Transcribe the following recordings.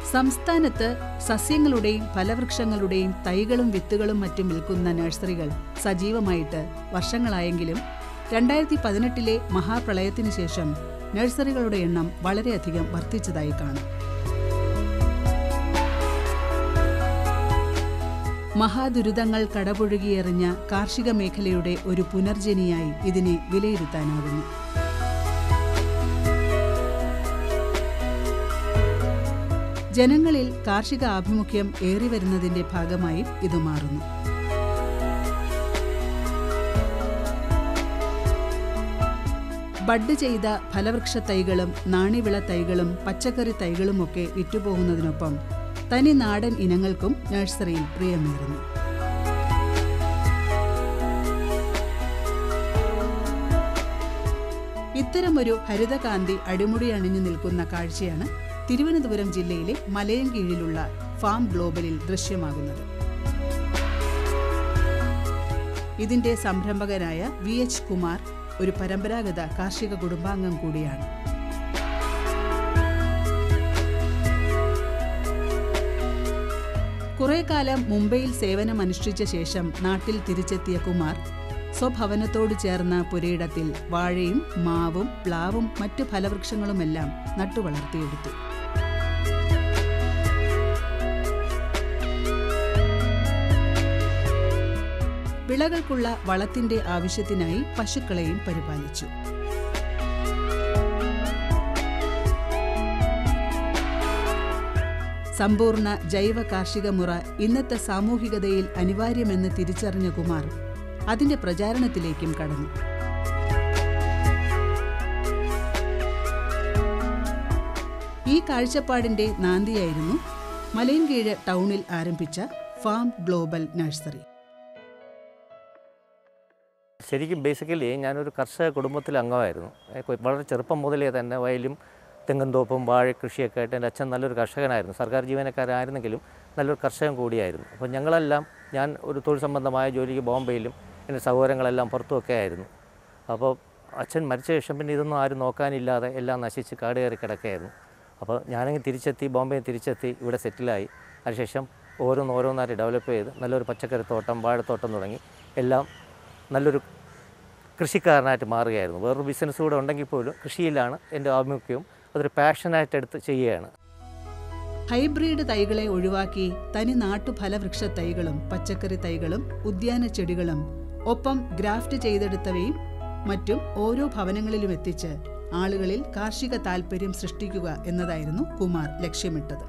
സംസ്ഥാനത്ത് സസ്യങ്ങളുടെയും ഫലവൃക്ഷങ്ങളുടെയും തൈകളും വിത്തുകളും മറ്റും വിൽക്കുന്ന നഴ്സറികൾ സജീവമായിട്ട് വർഷങ്ങളായെങ്കിലും രണ്ടായിരത്തി പതിനെട്ടിലെ മഹാപ്രളയത്തിനു ശേഷം നഴ്സറികളുടെ എണ്ണം വളരെയധികം വർദ്ധിച്ചതായി കാണാം മഹാദുരിതങ്ങൾ കടപുഴുകിയെറിഞ്ഞ കാർഷിക മേഖലയുടെ ഒരു പുനർജനിയായി ഇതിനെ വിലയിരുത്താനാകുന്നു ജനങ്ങളിൽ കാർഷിക ആഭിമുഖ്യം ഏറിവരുന്നതിന്റെ ഭാഗമായും ഇത് മാറുന്നു ബഡ് ചെയ്ത ഫലവൃക്ഷ തൈകളും നാണ്യവിള തൈകളും പച്ചക്കറി തൈകളുമൊക്കെ വിറ്റുപോകുന്നതിനൊപ്പം തനി നാടൻ ഇനങ്ങൾക്കും നഴ്സറിയിൽ പ്രിയമേറുന്നു ഇത്തരമൊരു ഹരിതകാന്തി അടിമുടി അണിഞ്ഞു നിൽക്കുന്ന കാഴ്ചയാണ് തിരുവനന്തപുരം ജില്ലയിലെ മലയൻകീഴിലുള്ള ഫാം ഗ്ലോബലിൽ ദൃശ്യമാകുന്നത് ഇതിന്റെ സംരംഭകനായ വി എച്ച് കുമാർ ഒരു പരമ്പരാഗത കാർഷിക കുടുംബാംഗം കൂടിയാണ് കുറെ കാലം മുംബൈയിൽ സേവനമനുഷ്ഠിച്ച ശേഷം നാട്ടിൽ തിരിച്ചെത്തിയ കുമാർ സ്വഭവനത്തോട് ചേർന്ന പുരയിടത്തിൽ വാഴയും മാവും പ്ലാവും മറ്റു ഫലവൃക്ഷങ്ങളുമെല്ലാം നട്ടുവളർത്തിയെടുത്തു വിളകൾക്കുള്ള വളത്തിന്റെ ആവശ്യത്തിനായി പശുക്കളെയും പരിപാലിച്ചു സമ്പൂർണ്ണ ജൈവ കാർഷിക മുറ ഇന്നത്തെ സാമൂഹികതയിൽ അനിവാര്യമെന്ന് തിരിച്ചറിഞ്ഞ കുമാർ അതിന്റെ പ്രചാരണത്തിലേക്കും കടന്നു ഈ കാഴ്ചപ്പാടിന്റെ നാന്ദിയായിരുന്നു മലയൻകീഴ് ടൗണിൽ ആരംഭിച്ച ഫാം ഗ്ലോബൽ നഴ്സറി ശരിക്കും ബേസിക്കലി ഞാനൊരു കർഷക കുടുംബത്തിലെ അംഗമായിരുന്നു ഏ, കൊ- വളരെ ചെറുപ്പം മുതലേ തന്നെ വയലും തെങ്ങുംതോപ്പും വാഴ കൃഷിയൊക്കെ ആയിട്ട് എൻ്റെ അച്ഛൻ നല്ലൊരു കർഷകനായിരുന്നു സർക്കാർ ജീവനക്കാരായിരുന്നെങ്കിലും നല്ലൊരു കർഷകൻ കൂടിയായിരുന്നു അപ്പോൾ ഞങ്ങളെല്ലാം ഞാൻ ഒരു തൊഴിൽ സംബന്ധമായ ജോലിക്ക് ബോംബെയിലും എൻ്റെ സഹോദരങ്ങളെല്ലാം പുറത്തുമൊക്കെ ആയിരുന്നു അപ്പോൾ അച്ഛൻ മരിച്ച ശേഷം പിന്നെ ഇതൊന്നും ആരും നോക്കാനില്ലാതെ എല്ലാം നശിച്ച് കാട് കയറി കിടക്കുകയായിരുന്നു അപ്പോൾ ഞാനങ്ങ് തിരിച്ചെത്തി ബോംബെയിൽ തിരിച്ചെത്തി ഇവിടെ സെറ്റിലായി അതിനുശേഷം ഓരോന്ന് ഓരോന്നായിട്ട് ഡെവലപ്പ് ചെയ്ത് നല്ലൊരു പച്ചക്കറി തോട്ടം വാഴത്തോട്ടം തുടങ്ങി എല്ലാം നല്ലൊരു കൃഷിക്കാരനായിട്ട് മാറുകയായിരുന്നു വേറൊരു ബിസിനസ് കൂടെ ഉണ്ടെങ്കിൽ പോലും കൃഷിയിലാണ് എൻ്റെ ആഭിമുഖ്യവും അതൊരു പാഷനായിട്ട് എടുത്ത് ചെയ്യുകയാണ് ഹൈബ്രിഡ് തൈകളെ ഒഴിവാക്കി തനി നാട്ടുഫലവൃക്ഷ തൈകളും പച്ചക്കറി തൈകളും ഉദ്യാന ചെടികളും ഒപ്പം ഗ്രാഫ്റ്റ് ചെയ്തെടുത്തവയും മറ്റും ഓരോ ഭവനങ്ങളിലും എത്തിച്ച് ആളുകളിൽ കാർഷിക താൽപ്പര്യം സൃഷ്ടിക്കുക എന്നതായിരുന്നു കുമാർ ലക്ഷ്യമിട്ടത്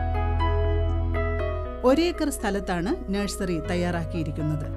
ഒരേക്കർ സ്ഥലത്താണ് നഴ്സറി തയ്യാറാക്കിയിരിക്കുന്നത്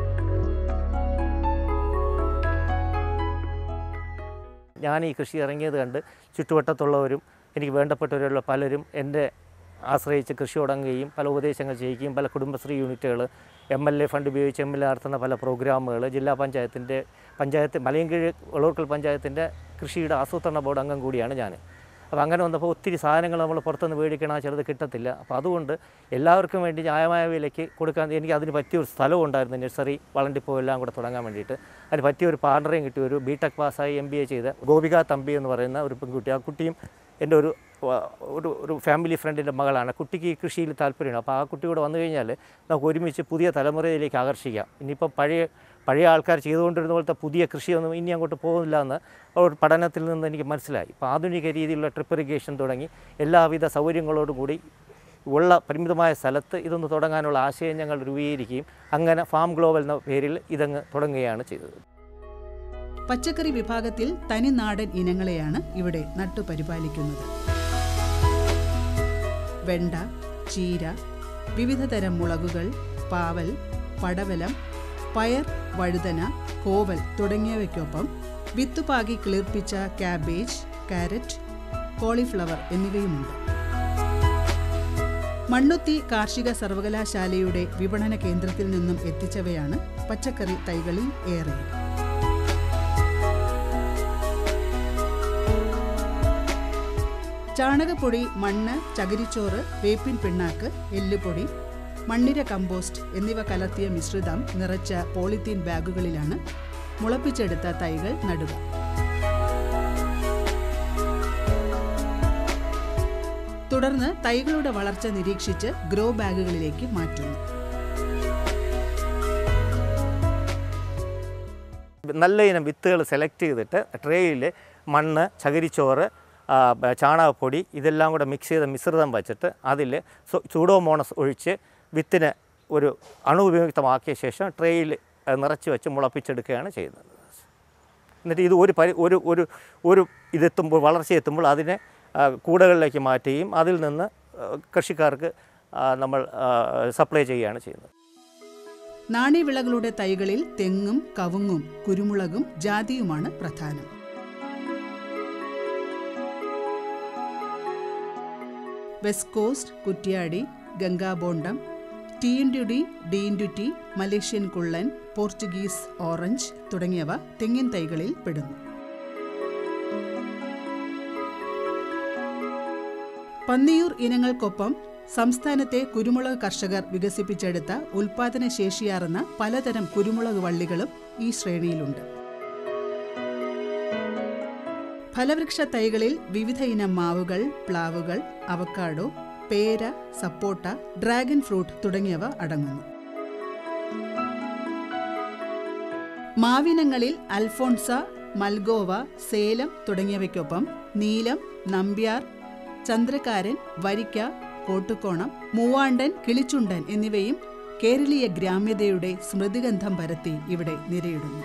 ഞാൻ ഈ കൃഷി ഇറങ്ങിയത് കണ്ട് ചുറ്റുവട്ടത്തുള്ളവരും എനിക്ക് വേണ്ടപ്പെട്ടവരുള്ള പലരും എൻ്റെ ആശ്രയിച്ച് കൃഷി തുടങ്ങുകയും പല ഉപദേശങ്ങൾ ചെയ്യുകയും പല കുടുംബശ്രീ യൂണിറ്റുകൾ എം എൽ എ ഫണ്ട് ഉപയോഗിച്ച് എം എൽ എ നടത്തുന്ന പല പ്രോഗ്രാമുകൾ ജില്ലാ പഞ്ചായത്തിൻ്റെ പഞ്ചായത്ത് മലയൻകീഴ് വളൂർക്കൽ പഞ്ചായത്തിൻ്റെ കൃഷിയുടെ ആസൂത്രണ ബോർഡ് അംഗം കൂടിയാണ് ഞാൻ അപ്പോൾ അങ്ങനെ വന്നപ്പോൾ ഒത്തിരി സാധനങ്ങൾ നമ്മൾ പുറത്തുനിന്ന് മേടിക്കണം ചിലത് കിട്ടത്തില്ല അപ്പോൾ അതുകൊണ്ട് എല്ലാവർക്കും വേണ്ടി ന്യായമായ വിലയ്ക്ക് കൊടുക്കാൻ എനിക്ക് അതിന് പറ്റിയ ഒരു സ്ഥലവും ഉണ്ടായിരുന്നു നഴ്സറി വളണ്ടിപ്പോ എല്ലാം കൂടെ തുടങ്ങാൻ വേണ്ടിയിട്ട് അതിന് പറ്റിയ ഒരു പാർട്ണറേയും കിട്ടി ഒരു ബി ടെക് പാസ്സായി എം ബി എ ചെയ്ത ഗോപിക തമ്പി എന്ന് പറയുന്ന ഒരു പെൺകുട്ടി ആ കുട്ടിയും എൻ്റെ ഒരു വ- ഒരു ഒരു ഫാമിലി ഫ്രണ്ടിൻ്റെ മകളാണ് കുട്ടിക്ക് ഈ കൃഷിയിൽ താല്പര്യമാണ് അപ്പോൾ ആ കുട്ടി കൂടെ വന്നു കഴിഞ്ഞാൽ നമുക്ക് ഒരുമിച്ച് പുതിയ തലമുറയിലേക്ക് ആകർഷിക്കാം ഇനിയിപ്പോൾ പഴയ പഴയ ആൾക്കാർ ചെയ്തുകൊണ്ടിരുന്ന പോലത്തെ പുതിയ കൃഷിയൊന്നും ഇനി അങ്ങോട്ട് പോകുന്നില്ല എന്ന് ഒരു പഠനത്തിൽ നിന്ന് എനിക്ക് മനസ്സിലായി ഇപ്പോൾ ആധുനിക രീതിയിലുള്ള ട്രിപ്പ് ഇറിഗേഷൻ തുടങ്ങി എല്ലാവിധ സൗകര്യങ്ങളോടും കൂടി ഉള്ള പരിമിതമായ സ്ഥലത്ത് ഇതൊന്ന് തുടങ്ങാനുള്ള ആശയം ഞങ്ങൾ രൂപീകരിക്കുകയും അങ്ങനെ ഫാം ഗ്ലോബൽ എന്ന പേരിൽ ഇതങ്ങ് തുടങ്ങുകയാണ് ചെയ്തത് പച്ചക്കറി വിഭാഗത്തിൽ തനി നാടൻ ഇനങ്ങളെയാണ് ഇവിടെ നട്ടുപരിപാലിക്കുന്നത് വെണ്ട ചീര വിവിധതരം മുളകുകൾ പാവൽ പടവലം പയർ വഴുതന കോവൽ തുടങ്ങിയവയ്ക്കൊപ്പം വിത്തുപാകി കിളിർപ്പിച്ച കാബേജ് കാരറ്റ് കോളിഫ്ലവർ എന്നിവയുമുണ്ട് മണ്ണുത്തി കാർഷിക സർവകലാശാലയുടെ വിപണന കേന്ദ്രത്തിൽ നിന്നും എത്തിച്ചവയാണ് പച്ചക്കറി തൈകളിൽ ഏറെ ചാണകപ്പൊടി മണ്ണ് ചകിരിച്ചോറ് വേപ്പിൻ പിണ്ണാക്ക് എല്ലുപൊടി മണ്ണിര കമ്പോസ്റ്റ് എന്നിവ കലർത്തിയ മിശ്രിതം നിറച്ച പോളിത്തീൻ ബാഗുകളിലാണ് മുളപ്പിച്ചെടുത്ത തൈകൾ നടുക തുടർന്ന് തൈകളുടെ വളർച്ച നിരീക്ഷിച്ച് ഗ്രോ ബാഗുകളിലേക്ക് മാറ്റുന്നു നല്ല ഇനം വിത്തുകൾ സെലക്ട് ചെയ്തിട്ട് ട്രേയിൽ മണ്ണ് ചകിരിച്ചോറ് ആ, ബ- ചാണകപ്പൊടി ഇതെല്ലാം കൂടെ മിക്സ് ചെയ്ത മിശ്രിതം വച്ചിട്ട് അതിൽ ചൂഡോമോണസ് ഒഴിച്ച് വിത്തിന് ഒരു അണുപയുക്തമാക്കിയ ശേഷം ട്രേയിൽ നിറച്ച് വെച്ച് മുളപ്പിച്ചെടുക്കുകയാണ് ചെയ്യുന്നത് എന്നിട്ട് ഇത് ഒരു പരി ഒരു ഒരു ഒരു ഇതെത്തുമ്പോൾ വളർച്ചയെത്തുമ്പോൾ അതിനെ ആ, കൂടകളിലേക്ക് മാറ്റുകയും അതിൽ നിന്ന് ആ, കൃഷിക്കാർക്ക് ആ, നമ്മൾ സപ്ലൈ ചെയ്യുകയാണ് ചെയ്യുന്നത് നാണ്യവിളകളുടെ തൈകളിൽ തെങ്ങും കവുങ്ങും കുരുമുളകും ജാതിയുമാണ് പ്രധാനം West Coast Kuttiadi Gangabondam T into D D into T Malaysian കുള്ളൻ പോർച്ചുഗീസ് ഓറഞ്ച് തുടങ്ങിയവ തെങ്ങിൻ തൈകളിൽ പെടുന്നു പന്നിയൂർ ഇനങ്ങൾക്കൊപ്പം സംസ്ഥാനത്തെ കുരുമുളക് കർഷകർ വികസിപ്പിച്ചെടുത്ത ഉൽപാദന ശേഷിയാർന്ന പലതരം കുരുമുളക് വള്ളികളും ഈ ശ്രേണിയിലുണ്ട് ഫലവൃക്ഷ തൈകളിൽ വിവിധ ഇനം മാവുകൾ പ്ലാവുകൾ അവക്കാഡോ പേര സപ്പോട്ട ഡ്രാഗൺ ഫ്രൂട്ട് തുടങ്ങിയവ അടങ്ങുന്നു മാവിനങ്ങളിൽ അൽഫോൺസ മൽഗോവ സേലം തുടങ്ങിയവയ്ക്കൊപ്പം നീലം നമ്പ്യാർ ചന്ദ്രക്കാരൻ വരിക്ക കോട്ടുകോണം മൂവാണ്ടൻ കിളിച്ചുണ്ടൻ എന്നിവയും കേരളീയ ഗ്രാമ്യതയുടെ സ്മൃതിഗന്ധം പരത്തി ഇവിടെ നിരയിടുന്നു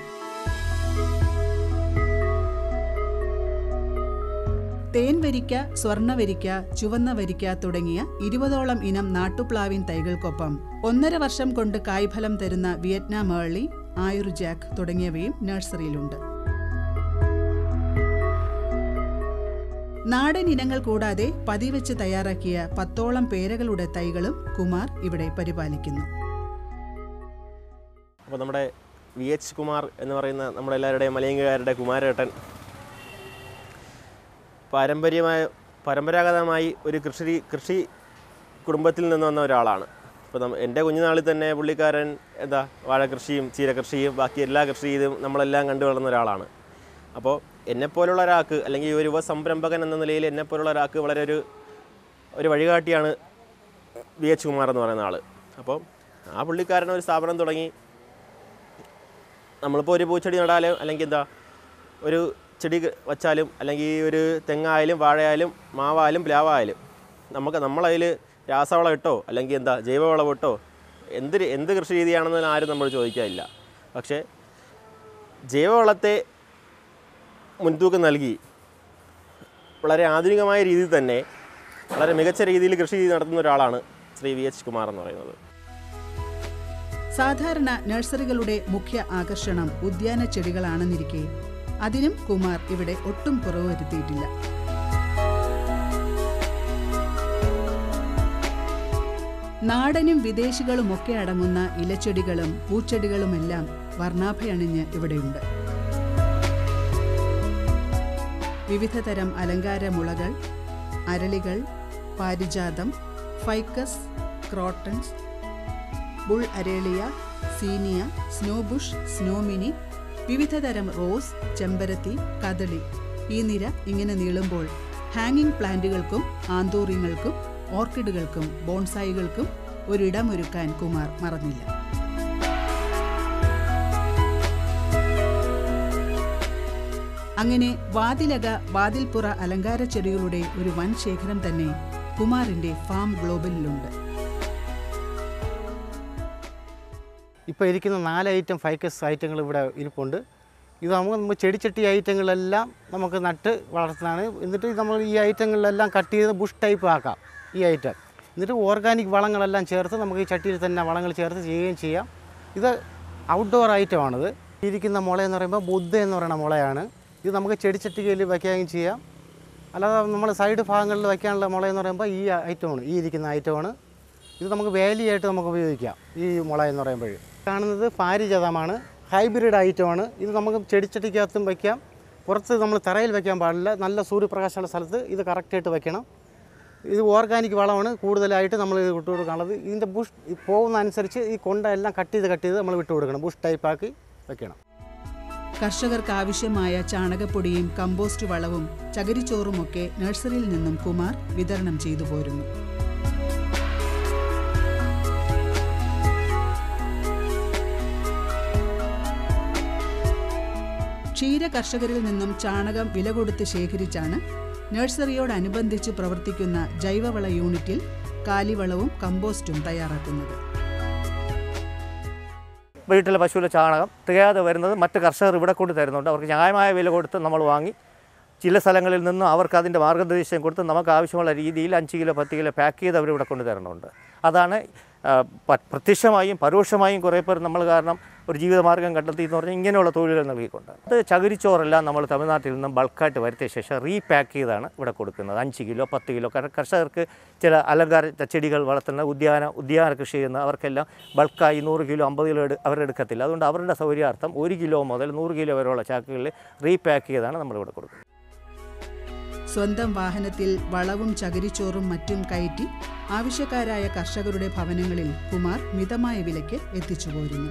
തേൻ വരിക്ക സ്വർണ്ണവരിക്ക ചുവന്ന വരിക്ക തുടങ്ങിയ ഇരുപതോളം ഇനം നാട്ടുപ്ലാവിൻ തൈകൾക്കൊപ്പം ഒന്നര വർഷം കൊണ്ട് കായ്ഫലം തരുന്ന വിയറ്റ്നാം ഏർലി ആയുർജാക്ക് തുടങ്ങിയവയും നഴ്സറിയിലുണ്ട് നാടൻ ഇനങ്ങൾ കൂടാതെ പതിവെച്ച് തയ്യാറാക്കിയ പത്തോളം പേരകളുടെ തൈകളും കുമാർ ഇവിടെ പരിപാലിക്കുന്നു അപ്പോൾ നമ്മുടെ വി എച്ച് കുമാർ എന്ന് പറയുന്ന നമ്മുടെ എല്ലാവരുടെയും മലയങ്കുകാരുടെ കുമാരേട്ടൻ പാരമ്പര്യമായ പരമ്പരാഗതമായി ഒരു കൃഷി കൃഷി കുടുംബത്തിൽ നിന്ന് വന്ന ഒരാളാണ് ഇപ്പോൾ നമ്മ എൻ്റെ കുഞ്ഞുനാളിൽ തന്നെ പുള്ളിക്കാരൻ എന്താ വാഴ കൃഷിയും ചീര കൃഷിയും ബാക്കി എല്ലാ കൃഷി ചെയ്തും നമ്മളെല്ലാം കണ്ടു വളർന്ന ഒരാളാണ് അപ്പോൾ എന്നെപ്പോലുള്ള ഒരാൾക്ക് അല്ലെങ്കിൽ ഒരു യുവ സംരംഭകൻ എന്ന നിലയിൽ എന്നെപ്പോലുള്ള ഒരാൾക്ക് വളരെ ഒരു ഒരു വഴികാട്ടിയാണ് വി എച്ച് കുമാർ എന്ന് പറയുന്ന ആൾ അപ്പോൾ ആ പുള്ളിക്കാരൻ ഒരു സ്ഥാപനം തുടങ്ങി നമ്മളിപ്പോൾ ഒരു പൂച്ചെടി നടാലും അല്ലെങ്കിൽ എന്താ ഒരു ചെടി ക- വച്ചാലും അല്ലെങ്കിൽ ഒരു തെങ്ങായാലും വാഴയായാലും മാവായാലും പ്ലാവായാലും നമുക്ക് നമ്മളതിൽ രാസവളം ഇട്ടോ അല്ലെങ്കിൽ എന്താ ജൈവവളം ഇട്ടോ എന്ത് രി- എന്ത് കൃഷി രീതിയാണെന്ന് ആരും നമ്മൾ ചോദിക്കാനില്ല പക്ഷേ ജൈവവളത്തെ മുൻതൂക്കം നൽകി വളരെ ആധുനികമായ രീതിയിൽ തന്നെ വളരെ മികച്ച രീതിയിൽ കൃഷി നടത്തുന്ന ഒരാളാണ് ശ്രീ വി എച്ച് കുമാർ എന്ന് പറയുന്നത് സാധാരണ നഴ്സറികളുടെ മുഖ്യ ആകർഷണം ഉദ്യാന ചെടികളാണെന്നിരിക്കെ അതിനും കുമാർ ഇവിടെ ഒട്ടും കുറവ് വരുത്തിയിട്ടില്ല നാടനും വിദേശികളുമൊക്കെ അടങ്ങുന്ന ഇലച്ചെടികളും പൂച്ചെടികളുമെല്ലാം വർണ്ണാഭയണിഞ്ഞ് ഇവിടെയുണ്ട് വിവിധ തരം അലങ്കാര മുളകൾ അരളികൾ പാരിജാതം ഫൈക്കസ് ക്രോട്ടൺസ് ബുൾ അരേളിയ സീനിയ സ്നോബുഷ് സ്നോമിനി വിവിധ തരം റോസ് ചെമ്പരത്തി കദളി ഈ നിര ഇങ്ങനെ നീളുമ്പോൾ ഹാങ്ങിങ് പ്ലാന്റുകൾക്കും ആന്തൂറിയങ്ങൾക്കും ഓർക്കിഡുകൾക്കും ബോൺസായികൾക്കും ഒരിടമൊരുക്കാൻ കുമാർ മറന്നില്ല അങ്ങനെ വാതിലക വാതിൽപ്പുറ അലങ്കാര ചെടികളുടെ ഒരു വൻ ശേഖരം തന്നെ കുമാറിന്റെ ഫാം ഗ്ലോബലിലുണ്ട് ഇപ്പോൾ ഇരിക്കുന്ന നാല് ഐറ്റം ഫൈക്കസ് ഐറ്റങ്ങൾ ഇവിടെ ഇരിപ്പുണ്ട് ഇത് നമുക്ക് നമ്മൾ ചെടിച്ചട്ടി ഐറ്റങ്ങളെല്ലാം നമുക്ക് നട്ട് വളർത്തുന്നതാണ് എന്നിട്ട് നമ്മൾ ഈ ഐറ്റങ്ങളിലെല്ലാം കട്ട് ചെയ്ത് ബുഷ് ടൈപ്പ് ആക്കാം ഈ ഐറ്റം എന്നിട്ട് ഓർഗാനിക് വളങ്ങളെല്ലാം ചേർത്ത് നമുക്ക് ഈ ചട്ടിയിൽ തന്നെ വളങ്ങൾ ചേർത്ത് ചെയ്യുകയും ചെയ്യാം ഇത് ഔട്ട്ഡോർ ഐറ്റമാണിത് ഇരിക്കുന്ന മുള എന്ന് പറയുമ്പോൾ ബുദ്ധ എന്ന് പറയുന്ന മുളയാണ് ഇത് നമുക്ക് ചെടിച്ചട്ടികയിൽ വയ്ക്കുകയും ചെയ്യാം അല്ലാതെ നമ്മൾ സൈഡ് ഭാഗങ്ങളിൽ വയ്ക്കാനുള്ള മുള എന്ന് പറയുമ്പോൾ ഈ ഐറ്റമാണ് ഈ ഇരിക്കുന്ന ഐറ്റമാണ് ഇത് നമുക്ക് വേലിയായിട്ട് നമുക്ക് ഉപയോഗിക്കാം ഈ മുള എന്ന് പറയുമ്പോൾ കാണുന്നത് പാരിജാതമാണ് ഹൈബ്രിഡ് ഐറ്റമാണ് ഇത് നമുക്ക് ചെടിച്ചട്ടിക്കകത്തും വയ്ക്കാം പുറത്ത് നമ്മൾ തറയിൽ വയ്ക്കാൻ പാടില്ല നല്ല സൂര്യപ്രകാശമുള്ള സ്ഥലത്ത് ഇത് കറക്റ്റായിട്ട് വയ്ക്കണം ഇത് ഓർഗാനിക് വളമാണ് കൂടുതലായിട്ട് നമ്മൾ ഇത് വിട്ടു കൊടുക്കാനുള്ളത് ഇതിൻ്റെ ബുഷ് ഈ പോകുന്ന അനുസരിച്ച് ഈ കൊണ്ട എല്ലാം കട്ട് ചെയ്ത് കട്ട് ചെയ്ത് നമ്മൾ വിട്ടു കൊടുക്കണം ബുഷ് ടൈപ്പാക്കി വെക്കണം കർഷകർക്ക് ആവശ്യമായ ചാണകപ്പൊടിയും കമ്പോസ്റ്റ് വളവും ചകിരിച്ചോറുമൊക്കെ നഴ്സറിയിൽ നിന്നും കുമാർ വിതരണം ചെയ്തു പോരുന്നു ക്ഷീര കർഷകരിൽ നിന്നും ചാണകം വില കൊടുത്ത് ശേഖരിച്ചാണ് നഴ്സറിയോടനുബന്ധിച്ച് പ്രവർത്തിക്കുന്ന ജൈവവള യൂണിറ്റിൽ കാലിവളവും കമ്പോസ്റ്റും തയ്യാറാക്കുന്നത് വീട്ടിലെ പശുവിലെ ചാണകം തികയാതെ വരുന്നത് മറ്റ് കർഷകർ ഇവിടെ കൊണ്ട് തരുന്നുണ്ട് അവർക്ക് ന്യായമായ വില കൊടുത്ത് നമ്മൾ വാങ്ങി ചില സ്ഥലങ്ങളിൽ നിന്നും അവർക്ക് അതിൻ്റെ മാർഗ്ഗനിർദ്ദേശം കൊടുത്ത് നമുക്ക് ആവശ്യമുള്ള രീതിയിൽ അഞ്ച് കിലോ പത്ത് കിലോ പാക്ക് ചെയ്ത് അവർ ഇവിടെ കൊണ്ട് തരുന്നുണ്ട് അതാണ് ആ, പ- പ്രത്യക്ഷമായും പരോക്ഷമായും കുറേ പേർ നമ്മൾ കാരണം ഒരു ജീവിതമാർഗ്ഗം കണ്ടെത്തി എന്ന് പറഞ്ഞാൽ ഇങ്ങനെയുള്ള തൊഴിലുകൾ നൽകിക്കൊണ്ട് അത് ചകിരിച്ചോറെല്ലാം നമ്മൾ തമിഴ്നാട്ടിൽ നിന്നും ബൾക്കായിട്ട് വരുത്തിയ ശേഷം റീപാക്ക് ചെയ്താണ് ഇവിടെ കൊടുക്കുന്നത് അഞ്ച് കിലോ പത്ത് കിലോ കാരണം കർഷകർക്ക് ചില അലങ്കാര ചെടികൾ വളർത്തുന്ന ഉദ്യാന ഉദ്യാന കൃഷി ചെയ്യുന്ന അവർക്കെല്ലാം ബൾക്കായി നൂറ് കിലോ അമ്പത് കിലോ എടു അവരെടുക്കത്തില്ല അതുകൊണ്ട് അവരുടെ സൗകര്യാർത്ഥം ഒരു കിലോ മുതൽ നൂറ് കിലോ വരെയുള്ള ചാക്കുകളിൽ റീപാക്ക് ചെയ്താണ് നമ്മളിവിടെ കൊടുക്കുന്നത് സ്വന്തം വാഹനത്തിൽ വളവും ചകിരിച്ചോറും മറ്റും കയറ്റി ആവശ്യക്കാരായ കർഷകരുടെ ഭവനങ്ങളിൽ കുമാർ മിതമായ വിലയ്ക്ക് എത്തിച്ചു പോരുന്നു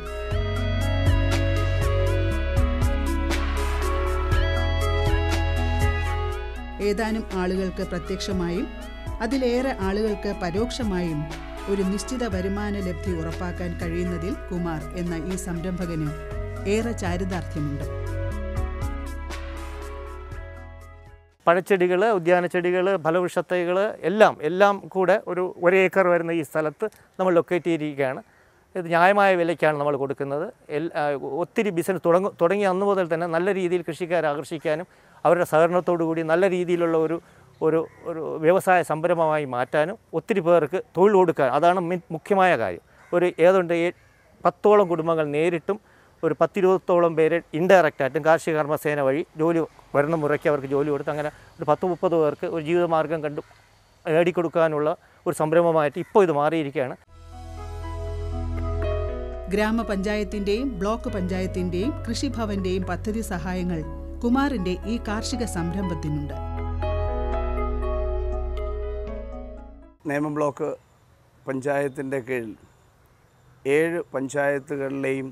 ഏതാനും ആളുകൾക്ക് പ്രത്യക്ഷമായും അതിലേറെ ആളുകൾക്ക് പരോക്ഷമായും ഒരു നിശ്ചിത വരുമാന ലബ്ധി ഉറപ്പാക്കാൻ കഴിയുന്നതിൽ കുമാർ എന്ന ഈ സംരംഭകന് ഏറെ ചാരിതാർത്ഥ്യമുണ്ട് പഴച്ചെടികൾ ഉദ്യാനച്ചെടികൾ ഫലവൃക്ഷത്തൈകൾ എല്ലാം എല്ലാം കൂടെ ഒരു ഒരു ഏക്കർ വരുന്ന ഈ സ്ഥലത്ത് നമ്മൾ ലൊക്കേറ്റ് ചെയ്തിരിക്കുകയാണ് ഇത് ന്യായമായ വിലയ്ക്കാണ് നമ്മൾ കൊടുക്കുന്നത് എൽ ആ, ഒത്തിരി ബിസിനസ് തുടങ്ങ തുടങ്ങിയ അന്ന് മുതൽ തന്നെ നല്ല രീതിയിൽ കൃഷിക്കാരെ ആകർഷിക്കാനും അവരുടെ സഹകരണത്തോടു കൂടി നല്ല രീതിയിലുള്ള ഒരു ഒരു ഒരു വ്യവസായ സംരംഭമായി മാറ്റാനും ഒത്തിരി പേർക്ക് തൊഴിൽ കൊടുക്കാൻ അതാണ് മി- മുഖ്യമായ കാര്യം ഒരു ഏതുണ്ട് ഏ- പത്തോളം കുടുംബങ്ങൾ നേരിട്ടും ഒരു പത്തിരുപത്തോളം പേര് ഇൻഡയറക്റ്റ് ആയിട്ടും കാർഷിക കർമ്മസേന വഴി ജോലി വരുന്ന മുറയ്ക്ക് അവർക്ക് ജോലി കൊടുത്ത് അങ്ങനെ ഒരു പത്ത് മുപ്പത് പേർക്ക് ഒരു ജീവിതമാർഗം കണ്ടു നേടിക്കൊടുക്കാനുള്ള ഒരു സംരംഭമായിട്ട് ഇപ്പോൾ ഇത് മാറിയിരിക്കുകയാണ് ഗ്രാമപഞ്ചായത്തിന്റെയും ബ്ലോക്ക് പഞ്ചായത്തിന്റെയും കൃഷിഭവന്റെയും പദ്ധതി സഹായങ്ങൾ കുമാറിന്റെ ഈ കാർഷിക സംരംഭത്തിനുണ്ട് നേമം ബ്ലോക്ക് പഞ്ചായത്തിൻ്റെ കീഴിൽ ഏഴ് പഞ്ചായത്തുകളിലെയും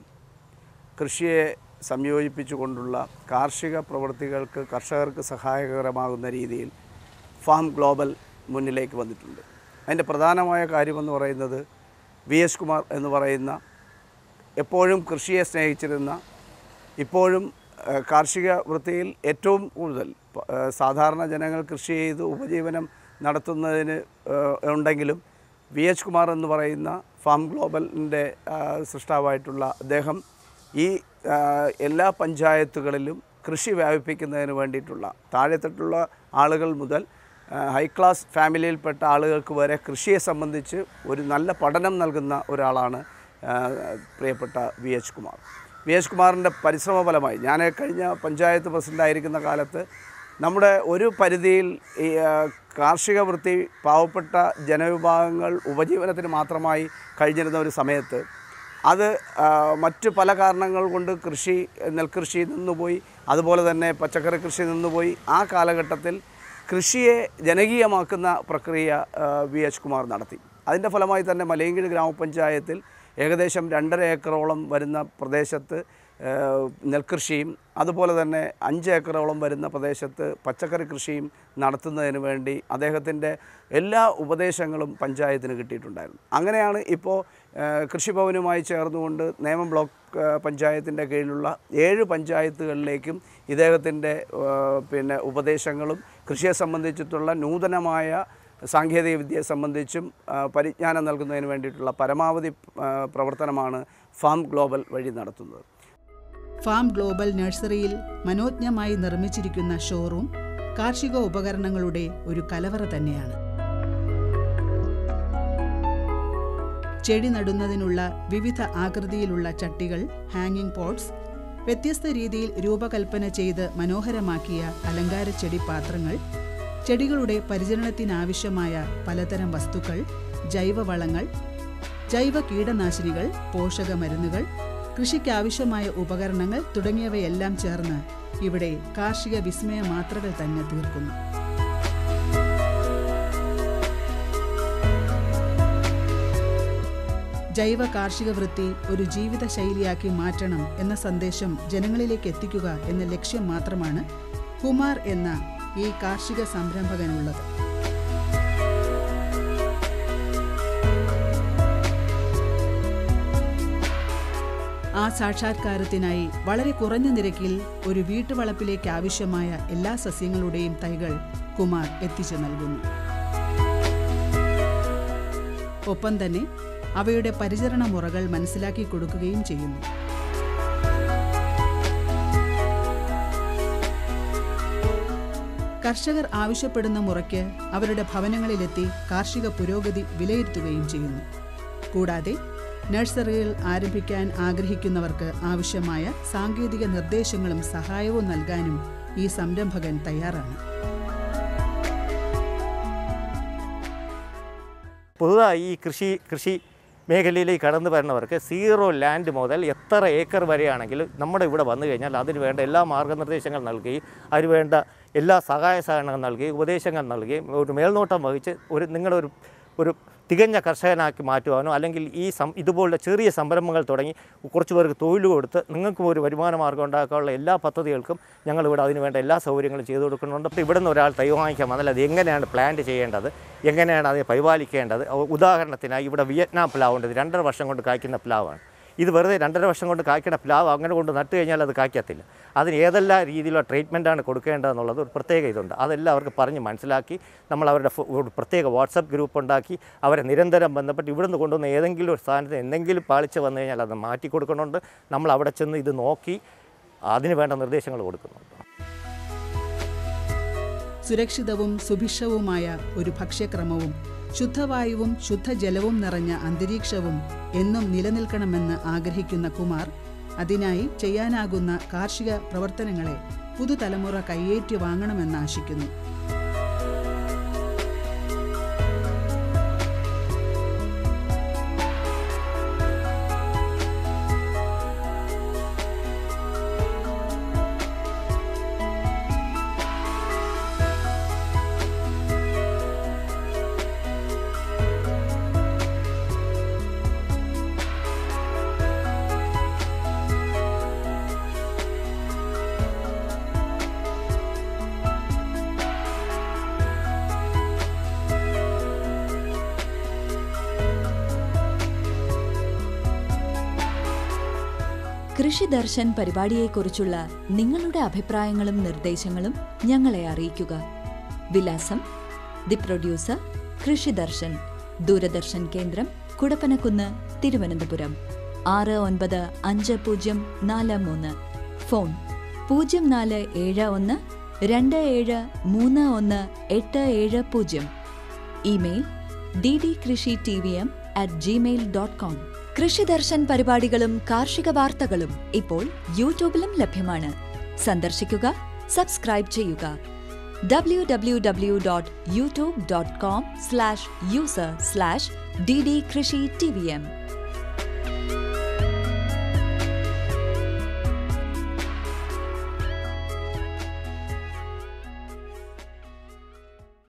കൃഷിയെ സംയോജിപ്പിച്ചുകൊണ്ടുള്ള കാർഷിക പ്രവൃത്തികൾക്ക് കർഷകർക്ക് സഹായകരമാകുന്ന രീതിയിൽ ഫാം ഗ്ലോബൽ മുന്നിലേക്ക് വന്നിട്ടുണ്ട് അതിൻ്റെ പ്രധാനമായ കാര്യമെന്ന് പറയുന്നത് വി എസ് കുമാർ എന്ന് പറയുന്ന എപ്പോഴും കൃഷിയെ സ്നേഹിച്ചിരുന്ന ഇപ്പോഴും ആ, കാർഷിക വൃത്തിയിൽ ഏറ്റവും കൂടുതൽ പ- ആ, സാധാരണ ജനങ്ങൾ കൃഷി ചെയ്ത് ഉപജീവനം നടത്തുന്നതിന് ആ, ഉണ്ടെങ്കിലും വി എച്ച് കുമാർ എന്ന് പറയുന്ന ഫാം ഗ്ലോബലിൻ്റെ സൃഷ്ടാവായിട്ടുള്ള അദ്ദേഹം ഈ ആ, എല്ലാ പഞ്ചായത്തുകളിലും കൃഷി വ്യാപിപ്പിക്കുന്നതിന് വേണ്ടിയിട്ടുള്ള താഴെത്തട്ടുള്ള ആളുകൾ മുതൽ ആ, ഹൈ ക്ലാസ് ഫാമിലിയിൽപ്പെട്ട ആളുകൾക്ക് വരെ കൃഷിയെ സംബന്ധിച്ച് ഒരു നല്ല പഠനം നൽകുന്ന ഒരാളാണ് ആ, പ്രിയപ്പെട്ട V H Kumar V H കുമാറിൻ്റെ പരിശ്രമ ഫലമായി ഞാൻ കഴിഞ്ഞ പഞ്ചായത്ത് പ്രസിഡൻ്റായിരിക്കുന്ന കാലത്ത് നമ്മുടെ ഒരു പരിധിയിൽ ഈ ആ, കാർഷിക വൃത്തി പാവപ്പെട്ട ജനവിഭാഗങ്ങൾ ഉപജീവനത്തിന് മാത്രമായി കഴിഞ്ഞിരുന്ന ഒരു സമയത്ത് അത് ആ, മറ്റ് പല കാരണങ്ങൾ കൊണ്ട് കൃഷി നെൽകൃഷി നിന്നുപോയി അതുപോലെ തന്നെ പച്ചക്കറി കൃഷി നിന്നുപോയി ആ കാലഘട്ടത്തിൽ കൃഷിയെ ജനകീയമാക്കുന്ന പ്രക്രിയ ആ, വി എച്ച് കുമാർ നടത്തി അതിൻ്റെ ഫലമായി തന്നെ മലയങ്കിഴ് ഗ്രാമപഞ്ചായത്തിൽ ഏകദേശം രണ്ടര ഏക്കറോളം വരുന്ന പ്രദേശത്ത് ആ, നെൽകൃഷിയും അതുപോലെ തന്നെ അഞ്ച് ഏക്കറോളം വരുന്ന പ്രദേശത്ത് പച്ചക്കറി കൃഷിയും നടത്തുന്നതിന് വേണ്ടി അദ്ദേഹത്തിൻ്റെ എല്ലാ ഉപദേശങ്ങളും പഞ്ചായത്തിന് കിട്ടിയിട്ടുണ്ടായിരുന്നു അങ്ങനെയാണ് ഇപ്പോൾ ആ, കൃഷിഭവനുമായി ചേർന്നുകൊണ്ട് നേമം ബ്ലോക്ക് ആ, പഞ്ചായത്തിൻ്റെ കീഴിലുള്ള ഏഴ് പഞ്ചായത്തുകളിലേക്കും ഇദ്ദേഹത്തിൻ്റെ ആ, പിന്നെ ഉപദേശങ്ങളും കൃഷിയെ സംബന്ധിച്ചിട്ടുള്ള നൂതനമായ സാങ്കേതിക വിദ്യയെ സംബന്ധിച്ചും ആ, പരിജ്ഞാനം നൽകുന്നതിന് വേണ്ടിയിട്ടുള്ള പരമാവധി ആ, പ്രവർത്തനമാണ് ഫാം ഗ്ലോബൽ വഴി നടത്തുന്നത് ഫാം ഗ്ലോബൽ നഴ്സറിയിൽ മനോജ്ഞമായി നിർമ്മിച്ചിരിക്കുന്ന ഷോറൂം കാർഷിക ഉപകരണങ്ങളുടെ ഒരു കലവറ തന്നെയാണ് ചെടി നടുന്നതിനുള്ള വിവിധ ആകൃതിയിലുള്ള ചട്ടികൾ ഹാങ്ങിങ് പോട്ട്സ് വ്യത്യസ്ത രീതിയിൽ രൂപകൽപ്പന ചെയ്ത് മനോഹരമാക്കിയ അലങ്കാര ചെടി പാത്രങ്ങൾ ചെടികളുടെ പരിചരണത്തിനാവശ്യമായ പലതരം വസ്തുക്കൾ ജൈവവളങ്ങൾ ജൈവ കീടനാശിനികൾ പോഷക മരുന്നുകൾ കൃഷിക്കാവശ്യമായ ഉപകരണങ്ങൾ തുടങ്ങിയവയെല്ലാം ചേർന്ന് ഇവിടെ കാർഷിക വിസ്മയ മാത്രകൾ തന്നെ തീർക്കുന്നു ജൈവ കാർഷിക വൃത്തി ഒരു ജീവിത ശൈലിയാക്കി മാറ്റണം എന്ന സന്ദേശം ജനങ്ങളിലേക്ക് എത്തിക്കുക എന്ന ലക്ഷ്യം മാത്രമാണ് കുമാർ എന്ന ഈ കാർഷിക സംരംഭകനുള്ളത് ആ സാക്ഷാത്കാരത്തിനായി വളരെ കുറഞ്ഞ നിരക്കിൽ ഒരു വീട്ടുവളപ്പിലേക്ക് ആവശ്യമായ എല്ലാ സസ്യങ്ങളുടെയും തൈകൾ കുമാർ എത്തിച്ചു നൽകുന്നു ഒപ്പം തന്നെ അവയുടെ പരിചരണ മുറകൾ മനസ്സിലാക്കി കൊടുക്കുകയും ചെയ്യുന്നു കർഷകർ ആവശ്യപ്പെടുന്ന മുറയ്ക്ക് അവരുടെ ഭവനങ്ങളിലെത്തി കാർഷിക പുരോഗതി വിലയിരുത്തുകയും ചെയ്യുന്നു കൂടാതെ നഴ്സറികൾ ആരംഭിക്കാൻ ആഗ്രഹിക്കുന്നവർക്ക് ആവശ്യമായ സാങ്കേതിക നിർദ്ദേശങ്ങളും സഹായവും നൽകാനും ഈ സംരംഭകൻ തയ്യാറാണ് പുതുതായി ഈ കൃഷി കൃഷി മേഖലയിലേക്ക് കടന്നു വരുന്നവർക്ക് സീറോ ലാൻഡ് മുതൽ എത്ര ഏക്കർ വരെയാണെങ്കിലും നമ്മുടെ ഇവിടെ വന്നു കഴിഞ്ഞാൽ അതിന് വേണ്ട എല്ലാ മാർഗനിർദ്ദേശങ്ങൾ നൽകുകയും അതിന് വേണ്ട എല്ലാ സഹായ സഹകരണങ്ങൾ നൽകുകയും ഉപദേശങ്ങൾ നൽകുകയും ഒരു മേൽനോട്ടം വഹിച്ച് ഒരു നിങ്ങളുടെ ഒരു ഒരു തികഞ്ഞ കർഷകനാക്കി മാറ്റുവാനോ അല്ലെങ്കിൽ ഈ സം ഇതുപോലുള്ള ചെറിയ സംരംഭങ്ങൾ തുടങ്ങി കുറച്ച് പേർക്ക് തൊഴിൽ കൊടുത്ത് നിങ്ങൾക്കും ഒരു വരുമാന മാർഗ്ഗം ഉണ്ടാക്കാനുള്ള എല്ലാ പദ്ധതികൾക്കും ഞങ്ങളിവിടെ അതിന് വേണ്ട എല്ലാ സൗകര്യങ്ങളും ചെയ്തു കൊടുക്കുന്നുണ്ട് അപ്പോൾ ഇവിടെ നിന്ന് ഒരാൾ തൈ വാങ്ങിക്കാൻ വന്നാൽ അത് എങ്ങനെയാണ് പ്ലാന്റ് ചെയ്യേണ്ടത് എങ്ങനെയാണ് അതിനെ പരിപാലിക്കേണ്ടത് ഉ- ഉദാഹരണത്തിനായി ഇവിടെ വിയറ്റ്നാം പ്ലാവ് ഉണ്ട് ഇത് രണ്ടര വർഷം കൊണ്ട് കായ്ക്കുന്ന പ്ലാവാണ് ഇത് വെറുതെ രണ്ടര വർഷം കൊണ്ട് കായ്ക്കുന്ന പ്ലാവ് അങ്ങനെ കൊണ്ട് നട്ട് കഴിഞ്ഞാൽ അത് കായ്ക്കത്തില്ല അതിന് ഏതെല്ലാം രീതിയിലുള്ള ട്രീറ്റ്മെൻറ്റാണ് കൊടുക്കേണ്ടതെന്നുള്ളത് ഒരു പ്രത്യേക ഇതുണ്ട് അതെല്ലാം അവർക്ക് പറഞ്ഞ് മനസ്സിലാക്കി നമ്മൾ അവരുടെ ഫോ- ഒരു പ്രത്യേക വാട്സപ്പ് ഗ്രൂപ്പ് ഉണ്ടാക്കി അവരെ നിരന്തരം ബന്ധപ്പെട്ട് ഇവിടുന്ന് കൊണ്ടുവന്ന ഏതെങ്കിലും ഒരു സ്ഥാനത്ത് എന്തെങ്കിലും പാളിച്ച വന്നു കഴിഞ്ഞാൽ അത് മാറ്റി കൊടുക്കണമുണ്ട് നമ്മൾ അവിടെ ചെന്ന് ഇത് നോക്കി അതിന് വേണ്ട നിർദ്ദേശങ്ങൾ കൊടുക്കുന്നുണ്ട് സുരക്ഷിതവും സുഭിക്ഷവുമായ ഒരു ഭക്ഷ്യക്രമവും ശുദ്ധവായുവും ശുദ്ധജലവും നിറഞ്ഞ അന്തരീക്ഷവും എന്നും നിലനിൽക്കണമെന്ന് ആഗ്രഹിക്കുന്ന കുമാർ അതിനായി ചെയ്യാനാകുന്ന കാർഷിക പ്രവർത്തനങ്ങളെ പുതുതലമുറ കയ്യേറ്റി വാങ്ങണമെന്ന് ആശിക്കുന്നു കൃഷി ദർശൻ പരിപാടിയെക്കുറിച്ചുള്ള നിങ്ങളുടെ അഭിപ്രായങ്ങളും നിർദ്ദേശങ്ങളും ഞങ്ങളെ അറിയിക്കുക വിലാസം ദി പ്രൊഡ്യൂസർ കൃഷി ദർശൻ ദൂരദർശൻ കേന്ദ്രം കുടപ്പനക്കുന്ന് തിരുവനന്തപുരം ആറ് ഒൻപത് അഞ്ച് പൂജ്യം നാല് മൂന്ന് ഫോൺ പൂജ്യം നാല് ഏഴ് ഒന്ന് രണ്ട് ഏഴ് മൂന്ന് ഒന്ന് എട്ട് ഏഴ് പൂജ്യം email D D Krishi T V M at Gmail dot com Krishi Darshan പരിപാടികളും കാർഷിക വാർത്തകളും ഇപ്പോൾ യൂട്യൂബിലും ലഭ്യമാണ് സന്ദർശിക്കുക സബ്സ്ക്രൈബ് ചെയ്യുക W W W dot YouTube dot com slash user slash D D Krishi T V M